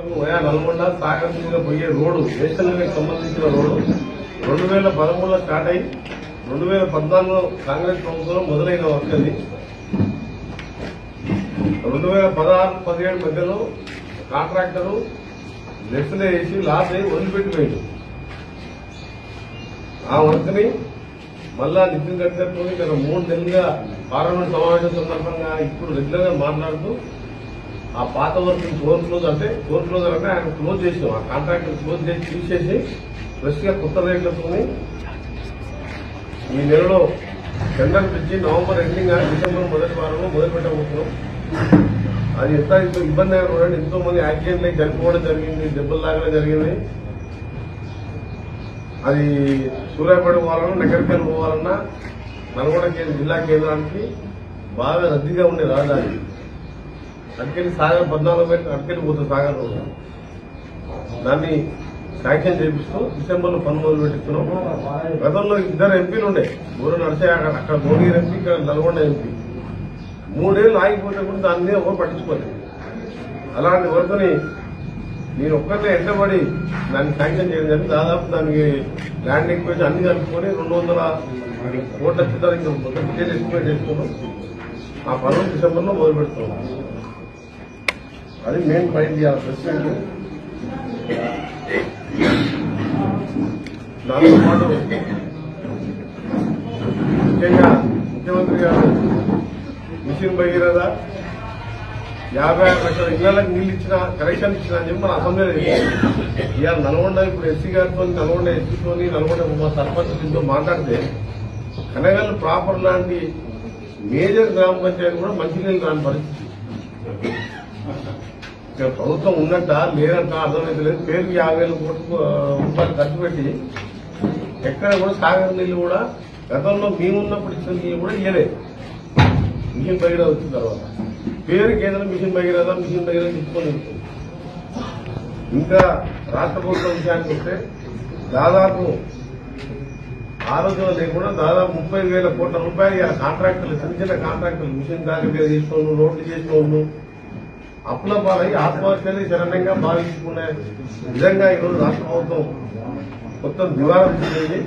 వరకు వయా నల్గొండ సాగర్ మీదుగా పోయే రోడ్డు నేషనల్ హైవేకి సంబంధించిన రోడ్డు రెండు వేల పదమూడులో స్టార్ట్ అయ్యి రెండు వేల పద్నాలుగులో కాంగ్రెస్ ప్రభుత్వంలో మొదలైన వర్క్ అది రెండు వేల పదహారు పదిహేడు మధ్యలో కాంట్రాక్టరు లెఫ్ట్లో వేసి లాస్ అయ్యి వదిలిపెట్టిపోయింది ఆ వర్క్ని మళ్ళా నితిన్ గడ్కరీతో గత మూడు నెలలుగా పార్లమెంట్ సమావేశం సందర్భంగా ఇప్పుడు రెగ్యులర్ గా మాట్లాడుతూ ఆ పాత వర్క్ ఫోర్ క్లోజ్ అంటే ఫోర్ క్లోజ్ అంటే ఆయన క్లోజ్ చేసినాం ఆ కాంట్రాక్ట్ క్లోజ్ చేసి తీసేసి ఫ్రెష్ గా కొత్త రేట్లతో ఈ నెలలో టెండర్ పిలిచి నవంబర్ ఎండింగ్ డిసెంబర్ మొదటి వారంలో మొదలు పెట్టబోతున్నాం అది ఎంత ఎంతో ఇబ్బంది అయిన చూడండి ఎంతో మంది యాక్సిడెంట్లు అయి చనిపోవడం జరిగింది దెబ్బలు తాగడం జరిగింది అది సూర్యాపేట పోవాలన్నా నగరికల్ పోవాలన్నా నల్గొండ కేంద్ర జిల్లా కేంద్రానికి బాగా రద్దీగా ఉండే రహదారి అటుకెళ్ళి సాగర్ పద్నాలుగు మీటర్ అటుకెళ్ళి పోతుంది సాగర్ రోడ్డు. దాన్ని శాంక్షన్ చేపిస్తూ డిసెంబర్ లో పనులు మొదలు పెట్టిస్తున్నాం గతంలో ఇద్దరు ఎంపీలు ఉండే ఊరు నడిచే అక్కడ అక్కడ భువనగిరి ఎంపీ ఇక్కడ నల్గొండ ఎంపీ మూడేళ్ళు ఆగిపోతే కూడా దాని మీద ఎవరు పట్టించుకోలేదు అలాంటి వర్క్ని నేను ఒక్కటే ఎంటబడి దాన్ని శాంక్షన్ చేయడం జరిగింది దాదాపు దానికి ల్యాండ్ ఎక్వేషన్ అన్ని కలుపుకొని రెండు వందల కోట్ల చిల్లర ఇంకా మొత్తం డీటెయిల్ ఎస్టిమేట్ చేసుకున్నాం ఆ పనులు డిసెంబర్ లో మొదలు పెడుతున్నాం అది మెయిన్ పాయింట్ ఇవ్వాలి ప్రెసిడెంట్ దాంతో పాటు ముఖ్యంగా ముఖ్యమంత్రి గారు మిషన్ భగీరథ యాభై ఆరు లక్షల ఇళ్లకు నీళ్ళు ఇచ్చిన కనెక్షన్ ఇచ్చిన అని చెప్పి మన అసెంబ్లీలో చెప్పారు. ఇవాళ నల్గొండ ఇప్పుడు ఎస్సీ గారితో నల్గొండ ఎస్సీతో నల్గొండ మా సర్పంచ్ దీంతో మాట్లాడితే కనగల్ ప్రాపర్ లాంటి మేజర్ గ్రామ పంచాయతీ కూడా మంచినీళ్ళు రాని పరిస్థితి ఇక్కడ ప్రభుత్వం ఉన్నట్ట లేదంట అర్థమైతే లేదు పేరుకి యాభై వేల కోట్ల రూపాయలు ఖర్చు పెట్టి ఎక్కడ కూడా సాగర్ నీళ్లు కూడా గతంలో మేమున్నప్పుడు ఇచ్చిన నీళ్ళు కూడా ఇయ్యలేదు మిషన్ భగీరథ వచ్చిన తర్వాత పేరు కేంద్రం మిషన్ భగీరథ మిషన్ భగీరథ తీసుకొని ఉంటుంది ఇంకా రాష్ట్ర ప్రభుత్వం విషయానికి వస్తే దాదాపు ఆరోగ్యం లేకుండా దాదాపు ముప్పై వేల కోట్ల రూపాయలు ఇలా కాంట్రాక్టర్లు చిన్న చిన్న కాంట్రాక్టర్లు మిషన్ కాకపోతే తీసుకోను రోడ్లు చేసుకోను అప్పుల పాలై ఆత్మహత్యలు శరణంగా భావించుకునే విధంగా ఈరోజు రాష్ట్ర ప్రభుత్వం మొత్తం దివాళం చేసింది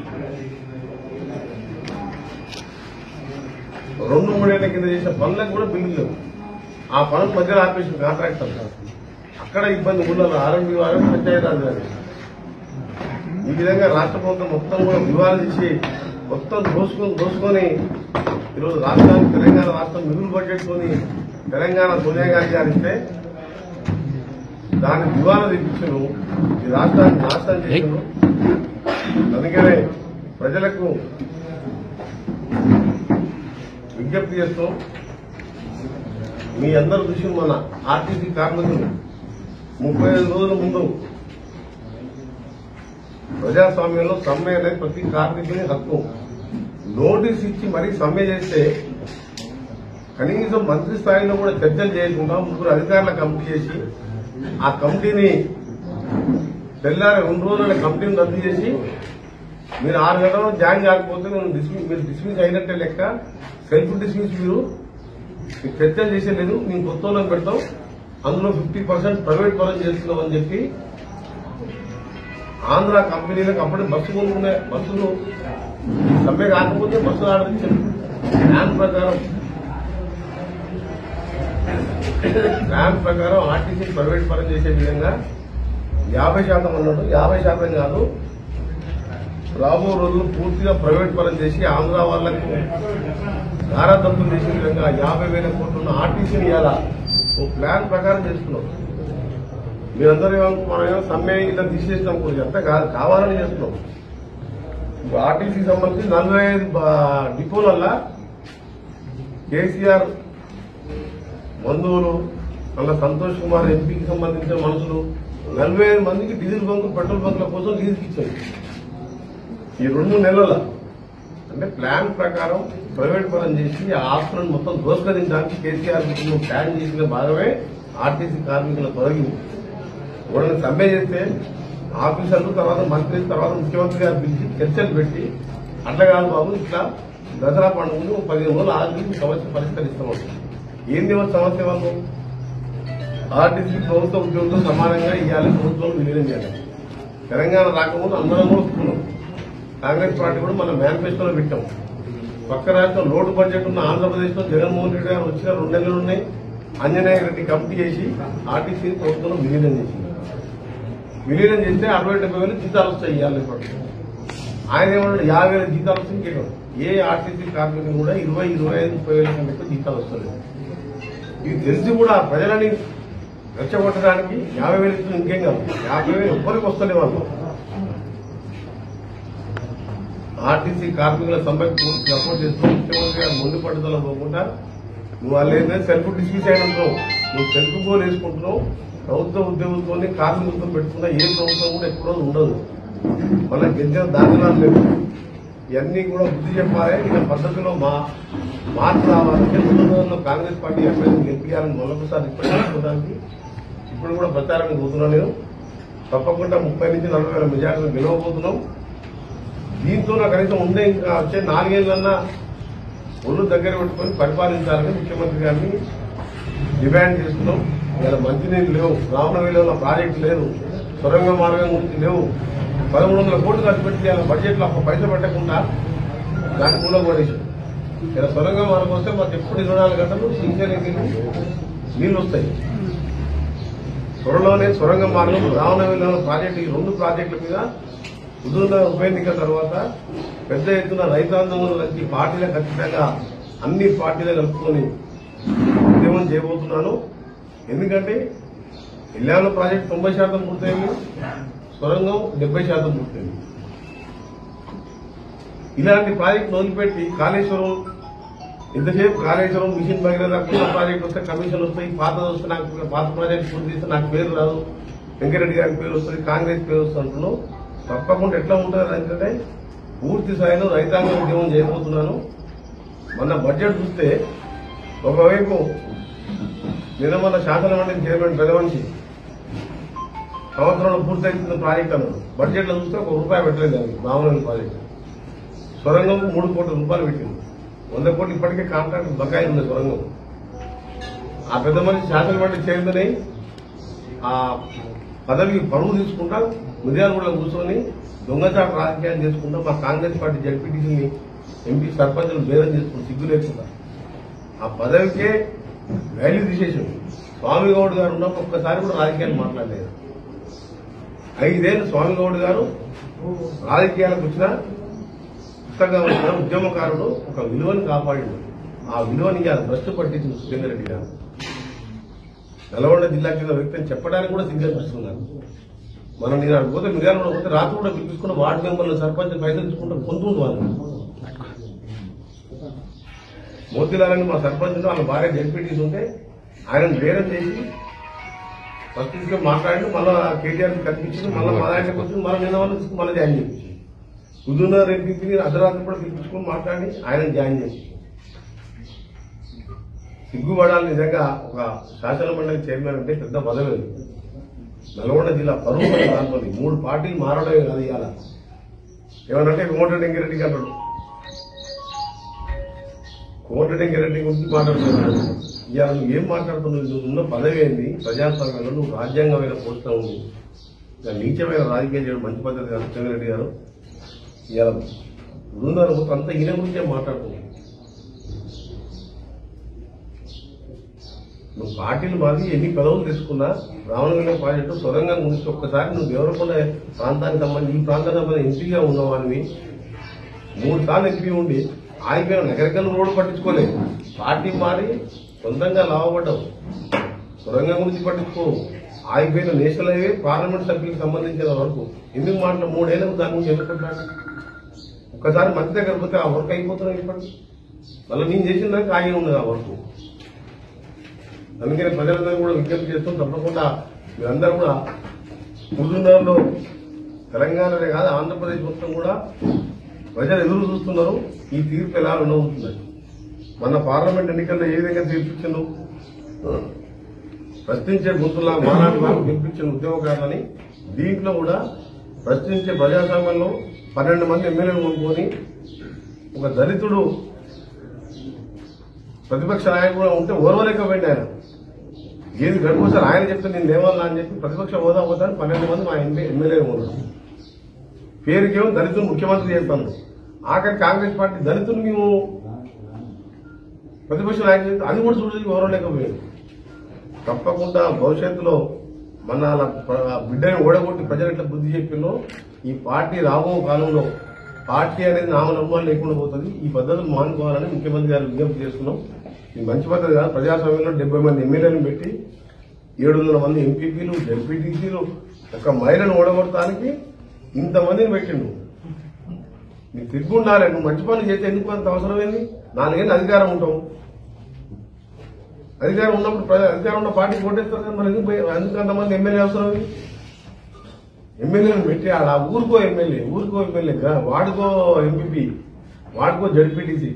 రెండు మూడేళ్ల కింద చేసిన పనులకు కూడా బిల్లులు లేవు ఆ పనులు మధ్యలో ఆపేసిన కాంట్రాక్టర్ అక్కడ ఇబ్బంది ఊళ్ళలో ఆర్ఎంపీ వారు పంచాయతీరాజ్ గారు ఈ విధంగా రాష్ట్ర ప్రభుత్వం మొత్తం కూడా వివాదం చేసి మొత్తం దోసుకొని దోసుకొని ఈరోజు రాష్ట్రానికి తెలంగాణ రాష్ట్రం మిగులు బడ్జెట్ కొని తెలంగాణ సోనియా గాంధీ గారు ఇస్తే దాన్ని దివాలా తెప్పించను ఈ రాష్ట్రాన్ని నాశనం చేసను అందుకనే ప్రజలకు విజ్ఞప్తి చేస్తూ మీ అందరి దృష్టి మన ఆర్టీసీ కార్మికులు ముప్పై ఐదు రోజుల ముందు ప్రజాస్వామ్యంలో సమ్మె అనేది ప్రతి కార్మికుని హక్కు నోటీస్ ఇచ్చి మరీ సమ్మె చేస్తే కనీసం మంత్రి స్థాయిలో కూడా చర్చలు చేయకుండా ముగ్గురు అధికారుల కమిటీ చేసి ఆ కమిటీని తెల్లారి రెండు రోజుల కమిటీని రద్దు చేసి మీరు ఆరు గంటల్లో జాయిన్ కాకపోతే మేము డిస్మిస్ మీరు డిస్మిస్ అయినట్టే లెక్క సెల్ఫ్ డిస్మిస్ మీరు మీకు చర్చలు చేసేలేదు మేము కొత్త వాళ్ళని పెడతాం అందులో ఫిఫ్టీ పర్సెంట్ ప్రైవేట్ పరం చేస్తున్నాం అని చెప్పి ఆంధ్ర కంపెనీలకు అప్పుడే బస్సు కొనుక్కునే బస్సులు సమ్మె కాకపోతే బస్సులు ఆర్డర్ ఇచ్చారు ప్లాన్ ప్రకారం ప్లాన్ ప్రకారం ఆర్టీసీ ప్రైవేట్ పరం చేసే విధంగా యాభై శాతం అన్నాడు యాభై శాతం కాదు రాబో రోజులు పూర్తిగా ప్రైవేట్ పరం చేసి ఆంధ్ర వాళ్లకు ధారాదత్తం చేసే విధంగా యాభై వేల కోట్లున్న ఆర్టీసీని ఇవ్వాలా ఓ ప్లాన్ ప్రకారం చేస్తున్నాం మీరందరూ ఏమనుకో మనం ఏమో సమ్మె ఇలా తీసేసినాం కూడా ఎంత కాదు కావాలని చేస్తున్నాం ఇప్పుడు ఆర్టీసీకి సంబంధించి నలభై ఐదు బా- డిపోలల్లా కేసీఆర్ బంధువులు మళ్ళా సంతోష్ కుమార్ ఎంపీకి సంబంధించిన మనుషులు నలభై ఐదు మందికి డీజిల్ బంకులు పెట్రోల్ బంకుల కోసం లీజుకి ఇచ్చారు ఈ రెండు నెలల అంటే ప్లాన్ ప్రకారం ప్రైవేట్ పరం చేసి ఆ ఆస్తులను మొత్తం దోస్కరించడానికి కేసీఆర్ కుటుంబం ప్లాన్ చేసిన భాగమే ఆర్టీసీ కార్మికుల తొలగింపు వాళ్ళని సమ్మె చేస్తే ఆఫీసర్లు తర్వాత మంత్రి తర్వాత ముఖ్యమంత్రి గారు పిలిచి చర్చలు పెట్టి అట్లా కాదు బాబు ఇట్లా దసరా పండుగను పదిహేను రోజులు ఆగి సమస్య పరిష్కరిస్తాం ఏంది వాళ్ళ సమస్య వాళ్ళు ఆర్టీసీ ప్రభుత్వ ఉద్యోగులతో సమానంగా ఇవ్వాలి ప్రభుత్వం విలీనం చేయాలి తెలంగాణ రాకముందు అందరం కూడా ఒప్పుకున్నాం కాంగ్రెస్ పార్టీ కూడా మన మేనిఫెస్టోలో పెట్టాం పక్క రాష్ట్రం లోటు బడ్జెట్ ఉన్న ఆంధ్రప్రదేశ్ లో జగన్మోహన్ రెడ్డి గారు వచ్చిన రెండు నెలలు ఉన్నాయి అంజనేయ రెడ్డి కమిటీ చేసి ఆర్టీసీ ప్రభుత్వంలో విలీనం చేసింది విలీనం చేస్తే అరవై డెబ్బై వేలు జీతాలు వస్తాయి ఇవ్వాలి ఇప్పుడు ఆయన ఏమన్నాడు యాభై వేల జీతాలు వస్తాయి ఇంకేం ఏ ఆర్టీసీ కార్మికులు కూడా ఇరవై ఇరవై ఐదు ముప్పై వేల కంటే ఎక్కువ జీతాలు వస్తలేదు ఇది తెలిసి కూడా ప్రజలని రెచ్చగొట్టడానికి యాభై వేలు ఇస్తుంది ఇంకేం కాదు యాభై వేలు ఎవ్వరికి వస్తలే వాళ్ళు ఆర్టీసీ కార్మికుల సమ్మెకు పూర్తి సపోర్ట్ చేస్తూ ముఖ్యమంత్రి గారు ముందు పట్టుదల పోకుండా నువ్వు వాళ్ళు ఏంటంటే సెల్ఫ్ డిస్మిసైడ్ అంటున్నావు నువ్వు సెల్ఫ్ గోల్ వేసుకుంటున్నావు ప్రభుత్వ ఉద్యోగులతో కార్మికులతో పెట్టుకున్న ఏ ప్రభుత్వం కూడా ఎక్కువ రోజు ఉండదు మళ్ళీ గెలిచిన దాఖలాలు లేవు ఇవన్నీ కూడా బుద్ధి చెప్పాలి ఇలా పద్ధతిలో మా మార్పు రావాలంటే ముందు కాంగ్రెస్ పార్టీ అభ్యర్థిని గెలిపించాలని మరొకసారి ఇప్పుడు చేసుకోవడానికి ఇప్పుడు కూడా ప్రచారానికి పోతున్నాను నేను తప్పకుండా ముప్పై నుంచి నలభై వేల మెజార్టీలు గెలవబోతున్నాం దీంతో నాకు కనీసం ఉండే ఇంకా వచ్చే నాలుగేళ్లన్నా ఒళ్ళు దగ్గర పెట్టుకొని పరిపాలించాలని ముఖ్యమంత్రి గారిని డిమాండ్ చేస్తున్నాం ఇలా మంచినీళ్ళు లేవు రావణవేలో ప్రాజెక్టు లేదు సొరంగ మార్గం గురించి లేవు పదమూడు వందల కోట్లు ఖర్చు పెట్టి ఇలా బడ్జెట్ లో ఒక్క పైసలు పెట్టకుండా దాని మూల పడేసి ఇలా సొరంగ మార్గం వస్తే మాకు ఎప్పుడు ఇరవై నాలుగు గంటలు సించని నీళ్ళు నీళ్లు వస్తాయి త్వరలోనే సొరంగ మార్గం రావణవేలో ప్రాజెక్టు ఈ రెండు ప్రాజెక్టుల మీద హుజూర్నగర్ ఉప ఎన్నిక తర్వాత పెద్ద ఎత్తున రైతాంగంలో కలిసి పార్టీలు ఖచ్చితంగా అన్ని పార్టీలు కలుపుకొని ఉద్యమం చేయబోతున్నాను ఎందుకంటే ఇల్లాల ప్రాజెక్ట్ తొంభై శాతం పూర్తయింది సొరంగం డెబ్బై శాతం పూర్తయింది ఇలాంటి ప్రాజెక్ట్ వదిలిపెట్టి కాళేశ్వరం ఎంతసేపు కాళేశ్వరం మిషన్ భగీరథ కొత్త ప్రాజెక్ట్ వస్తే కమిషన్ వస్తాయి పాత వస్తే నాకు పాత ప్రాజెక్ట్ పూర్తి చేస్తే నాకు పేరు రాదు వెంకరెడ్డి గారికి పేరు వస్తుంది కాంగ్రెస్ పేరు వస్తుంది అంటున్నావు తప్పకుండా ఎట్లా ఉంటుంది అంటే పూర్తి స్థాయిలో రైతాంగ ఉద్యమం చేయబోతున్నాను మన బడ్జెట్ చూస్తే ఒకవైపు నిన్న మన శాసనమండలి చైర్మన్ పెదవంచి సంవత్సరంలో పూర్తయితున్న ప్రాజెక్ట్ అన్నారు బడ్జెట్ లో చూస్తే ఒక రూపాయి పెట్టలేదు దానికి మామూలు ప్రాజెక్ట్ సొరంగం మూడు కోట్ల రూపాయలు పెట్టింది వంద కోట్లు ఇప్పటికే కాంట్రాక్ట్ బకాయి ఉంది సొరంగం ఆ పెద్ద మనిషి శాసనమండలి చైర్మన్ అయి ఆ పదవికి పరువు తీసుకుంటా మిర్యాలగూడలో కూర్చొని దొంగచాట రాజకీయాలు చేసుకుంటా మా కాంగ్రెస్ పార్టీ జడ్పీటీసీని ఎంపీ సర్పంచులు భేదం చేసుకుని సిగ్గు లేకుండా ఆ పదవికే వాల్యూ తీసేసింది స్వామి గౌడ్ గారు ఉన్నప్పుడు ఒక్కసారి కూడా రాజకీయాలు మాట్లాడలేదు ఐదేళ్ళు స్వామి గౌడ్ గారు రాజకీయాలకు వచ్చిన కొత్తగా వచ్చిన ఉద్యమకారుడు ఒక విలువని కాపాడిండు ఆ విలువని ఇవాళ భ్రష్టు పట్టించింది సురేందర్ రెడ్డి గారు నల్గొండ జిల్లా కింద వ్యక్తిని చెప్పడానికి కూడా సిగ్గు అనిపిస్తున్నారు మనం నేను అక్కడ పోతే మిర్యాల కూడా పోతే రాత్రి కూడా పిలిపించుకున్న వార్డు మెంబర్లు సర్పంచ్ పైసలు తీసుకుంటూ పొందుతుంది వాళ్ళు మోతీలాలని మా సర్పంచ్ వాళ్ళ భార్య జడ్పీటీస్ ఉంటే ఆయన బేరం చేసి ఫస్ట్ తీసుకొని మాట్లాడి మళ్ళీ కేటీఆర్ కనిపించింది మళ్ళీ మా దాంట్లోకి వచ్చి మళ్ళీ నిన్న వాళ్ళు తీసుకుని మళ్ళీ జాయిన్ చేయించి కుదురున్నారు ఎంపీని అర్ధరాత్రి కూడా పిలిపించుకొని మాట్లాడి ఆయన జాయిన్ చేసి సిగ్గుపడాలి నిజంగా ఒక శాసన మండలి చైర్మన్ అంటే పెద్ద పదవి అది. నల్గొండ జిల్లా పరువు పని దాంట్లో మూడు పార్టీలు మారడమే కాదు ఇవాళ ఏమనంటే కోమటిరెడ్డి వెంకరెడ్డి అంటాడు కోమటిరెడ్డి వెంకరెడ్డి గురించి మాట్లాడుతున్నాడు ఇవాళ నువ్వు ఏం మాట్లాడుతున్నావు నువ్వు ఉన్న పదవి ఏంది ప్రజాస్వామ్యంలో నువ్వు రాజ్యాంగమైన పోస్తా ఉంది ఇలా నీచమైన రాజకీయం చేయడం మంచి పద్ధతి కాదు రెడ్డి గారు ఇవాళ ఉన్నారు అంత ఈయన గురించే మాట్లాడుతున్నావు నువ్వు పార్టీలు మాది ఎన్ని పదవులు తీసుకున్నా రావణగిరి ప్రాజెక్టు సొరంగం గురించి ఒక్కసారి నువ్వు దేవరకొండ ప్రాంతానికి సంబంధించి ఈ ప్రాంతానికి సంబంధించి ఎంపీగా ఉన్నవాడివి మూడు సార్లు ఎంపీ ఉండి ఆగిపోయిన నగరికల్ రోడ్డు పట్టించుకోలేదు పార్టీ మారి సొంతంగా లాభపడ్డావు సొరంగం గురించి పట్టించుకోవు ఆగిపోయిన నేషనల్ హైవే పార్లమెంట్ సభ్యులకు సంబంధించిన వరకు ఎందుకు మాట్లాడు మూడేళ్ళకు దాని గురించి ఎందుకుంటాడు ఒక్కసారి మంచి దగ్గర పోతే ఆ వర్క్ అయిపోతున్నాయి ఇప్పటికి మళ్ళీ నేను చేసిన దానికి ఆగి ఉన్నది ఆ వర్క్ అందుకని ప్రజలందరూ కూడా విజ్ఞప్తి చేస్తూ తప్పకుండా మీరందరూ కూడా హుజూర్నగర్లో తెలంగాణనే కాదు ఆంధ్రప్రదేశ్ మొత్తం కూడా ప్రజలు ఎదురు చూస్తున్నారు ఈ తీర్పు ఎలా ఉండబోతుందని మన పార్లమెంట్ ఎన్నికల్లో ఏ విధంగా తీర్పిచ్చిండు ప్రశ్నించే గొంతులా మానాడులా గెలిపించిన ఉద్యమకారులని దీంట్లో కూడా ప్రశ్నించే ప్రజాస్వామ్యంలో పన్నెండు మంది ఎమ్మెల్యేలు కొనుక్కొని ఒక దళితుడు ప్రతిపక్ష నాయకుడు ఉంటే ఓర్వలేకపోయింది ఆయన ఏది గడుపుతారు ఆయన చెప్తే నేను లేవాలా అని చెప్పి ప్రతిపక్ష హోదా పోతాను పన్నెండు మంది మా ఎంపీ ఎమ్మెల్యే ఉన్నారు పేరుకేమో దళితులు ముఖ్యమంత్రి చేస్తాను ఆఖరి కాంగ్రెస్ పార్టీ దళితులు మేము ప్రతిపక్ష నాయకులు చేస్తే అది కూడా చూసి ఎవరో లేకపోయారు తప్పకుండా భవిష్యత్తులో మన అలా ప్ర- బిడ్డని ఓడగొట్టి ప్రజలు ఎట్లా బుద్ధి చెప్పినో ఈ పార్టీ రాబో కాలంలో పార్టీ అనేది నామనమ్మాలు లేకుండా పోతుంది ఈ పద్ధతులు మానుకోవాలని ముఖ్యమంత్రి గారు విజ్ఞప్తి చేస్తున్నాం ఇది మంచి పద్ధతి కాదు ప్రజాస్వామ్యంలో డెబ్బై మంది ఎమ్మెల్యేలను పెట్టి ఏడు వందల మంది ఎంపీపీలు జడ్పీటీసీలు ఒక మహిళను ఓడగొట్టడానికి ఇంతమందిని పెట్టిండు నీకు తిరుగుండాలి నువ్వు మంచి పనులు చేస్తే ఎందుకు అంత అవసరమైంది నాలుగేళ్ళు అధికారం ఉంటావు అధికారం ఉన్నప్పుడు ప్రజ- అధికారం ఉన్న పార్టీ కొట్టేస్తారు కదా మరి ఎందుకు పోయి- ఎందుకు అంతమంది ఎమ్మెల్యే అవసరం ఉంది? ఎమ్మెల్యేలను పెట్టి ఆడ ఆ ఊరుకో ఎమ్మెల్యే ఊరుకో ఎమ్మెల్యే గా- వాడుకో ఎంపీపీ వాడుకో జడ్పీటీసీ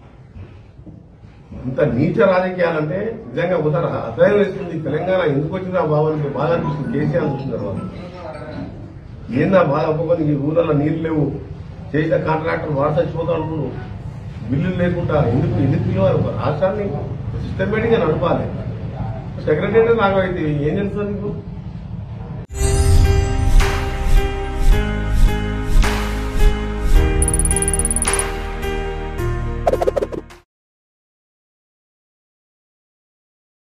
ఇంత నీచ రాజకీయాలంటే నిజంగా ఉదర అసహ్యం వేస్తుంది తెలంగాణ ఎందుకు వచ్చిందా బాబానికి బాధ అనిపిస్తుంది కేసీఆర్ చూసిన తర్వాత ఏందా బాధ ఒక్కొక్కరికి ఈ ఊళ్ళలో నీళ్లు లేవు చేసిన కాంట్రాక్టర్ వాడు చచ్చిపోతా అంటున్నారు బిల్లులు లేకుండా ఎందుకు ఎందుకు పిలవాలి ఒక రాష్ట్రాన్ని సిస్టమేటిక్ గా నడపాలి సెక్రటరీ నాగైతే ఏం తెలుస్తుంది నీకు